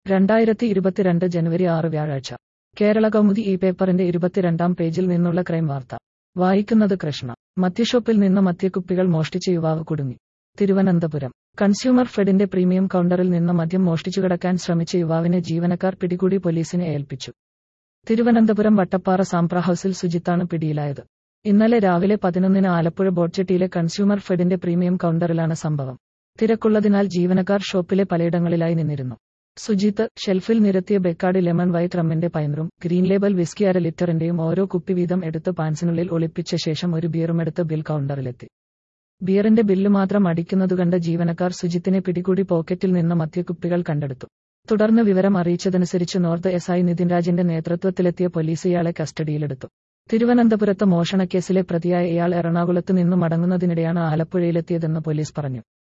രണ്ടായിരത്തി ഇരുപത്തിരണ്ട് ജനുവരി ആറ് വ്യാഴാഴ്ച കേരള കൗമുദി ഈ പേപ്പറിന്റെ ഇരുപത്തിരണ്ടാം പേജിൽ നിന്നുള്ള ക്രൈം വാർത്ത വായിക്കുന്നത് കൃഷ്ണ മദ്യഷോപ്പിൽ നിന്ന് മദ്യക്കുപ്പികൾ മോഷ്ടിച്ച യുവാവ് കുടുങ്ങി തിരുവനന്തപുരം കൺസ്യൂമർ ഫെഡിന്റെ പ്രീമിയം കൗണ്ടറിൽ നിന്ന് മദ്യം മോഷ്ടിച്ചു കടക്കാൻ ശ്രമിച്ച യുവാവിനെ ജീവനക്കാർ പിടികൂടി പോലീസിനെ ഏൽപ്പിച്ചു തിരുവനന്തപുരം വട്ടപ്പാറ സാംപ്ര ഹൌസിൽ സുജിത്താണ് പിടിയിലായത് ഇന്നലെ രാവിലെ പതിനൊന്നിന് ആലപ്പുഴ ബോട്ട്ചെട്ടിയിലെ കൺസ്യൂമർ ഫെഡിന്റെ പ്രീമിയം കൗണ്ടറിലാണ് സംഭവം തിരക്കുള്ളതിനാൽ ജീവനക്കാർ ഷോപ്പിലെ പലയിടങ്ങളിലായി നിന്നിരുന്നു സുജിത്ത് ഷെൽഫിൽ നിരത്തിയ ബെക്കാടി ലെമൺ വൈറ്റ് റമ്മിന്റെ പൈനറും ഗ്രീൻ ലേബൽ വിസ്കി അര ലിറ്ററിന്റെയും ഓരോ കുപ്പി വീതം എടുത്ത് പാൻസിനുള്ളിൽ ഒളിപ്പിച്ച ശേഷം ഒരു ബിയറുമെടുത്ത് ബിൽ കൗണ്ടറിലെത്തി ബിയറിന്റെ ബില്ല് മാത്രം അടിക്കുന്നതുകണ്ട് ജീവനക്കാർ സുജിത്തിനെ പിടികൂടി പോക്കറ്റിൽ നിന്ന് മദ്യക്കുപ്പികൾ കണ്ടെടുത്തു തുടർന്ന് വിവരം അറിയിച്ചതനുസരിച്ച് നോർത്ത് എസ് ഐ നിതിൻ രാജിന്റെ നേതൃത്വത്തിലെത്തിയ പോലീസ് ഇയാളെ കസ്റ്റഡിയിലെടുത്തു തിരുവനന്തപുരത്ത് മോഷണക്കേസിലെ പ്രതിയായ ഇയാൾ എറണാകുളത്ത് നിന്നു മടങ്ങുന്നതിനിടെയാണ് ആലപ്പുഴയിലെത്തിയതെന്ന് പോലീസ് പറഞ്ഞു